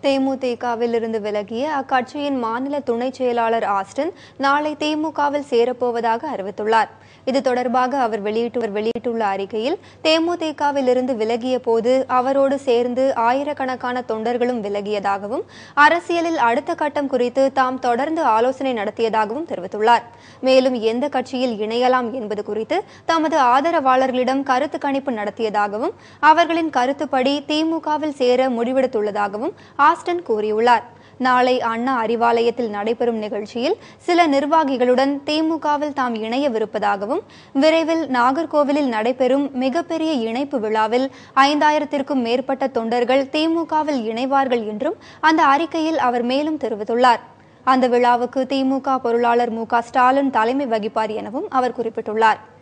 தேமுதிகவில் இருந்து விலகிய அக்கட்சியின் மாநில துணைச் செயலாளர் ஆஸ்டின் நாளை திமுகவில் சேரப்போவதாக அறிவித்துள்ளார் இது தொடர்பாக அவர் வெளியிட்டு வெளியிட்டுள்ள அறிக்கையில் தேமுதிகவில் இருந்து விலகிய போது அவரோடு சேர்ந்து ஆயிரக்கணக்கான தொண்டர்களும் விலகியதாகவும் அரசியலில் அடுத்த கட்டம் குறித்து தாம் தொடர்ந்து ஆலோசனை நடத்தியதாகவும் தெரிவித்துள்ளார் மேலும் எந்த கட்சியில் இணையலாம் என்பது குறித்து தமது ஆதரவாளர்களிடம் கருத்து கணிப்பு நடத்தியதாகவும் அவர்களின் கருத்துப்படி திமுகவில் சேர முடிவெடுத்துள்ளதாகவும் ஆஸ்டன் கூறியுள்ளார் நாளை அண்ணா அறிவாலயத்தில் நடைபெறும் நிகழ்ச்சியில் சில நிர்வாகிகளுடன் திமுகவில் தாம் இணையவிருப்பதாகவும் விரைவில் நாகர்கோவிலில் நடைபெறும் மிகப்பெரிய இணைப்பு விழாவில் ஐந்தாயிரத்திற்கும் மேற்பட்ட தொண்டர்கள் திமுகவில் இணைவார்கள் என்றும் அந்த அறிக்கையில் அவர் மேலும் தெரிவித்துள்ளார் அந்த விழாவுக்கு திமுக பொருளாளர் மு க ஸ்டாலின் தலைமை வகிப்பார் எனவும் அவர் குறிப்பிட்டுள்ளார்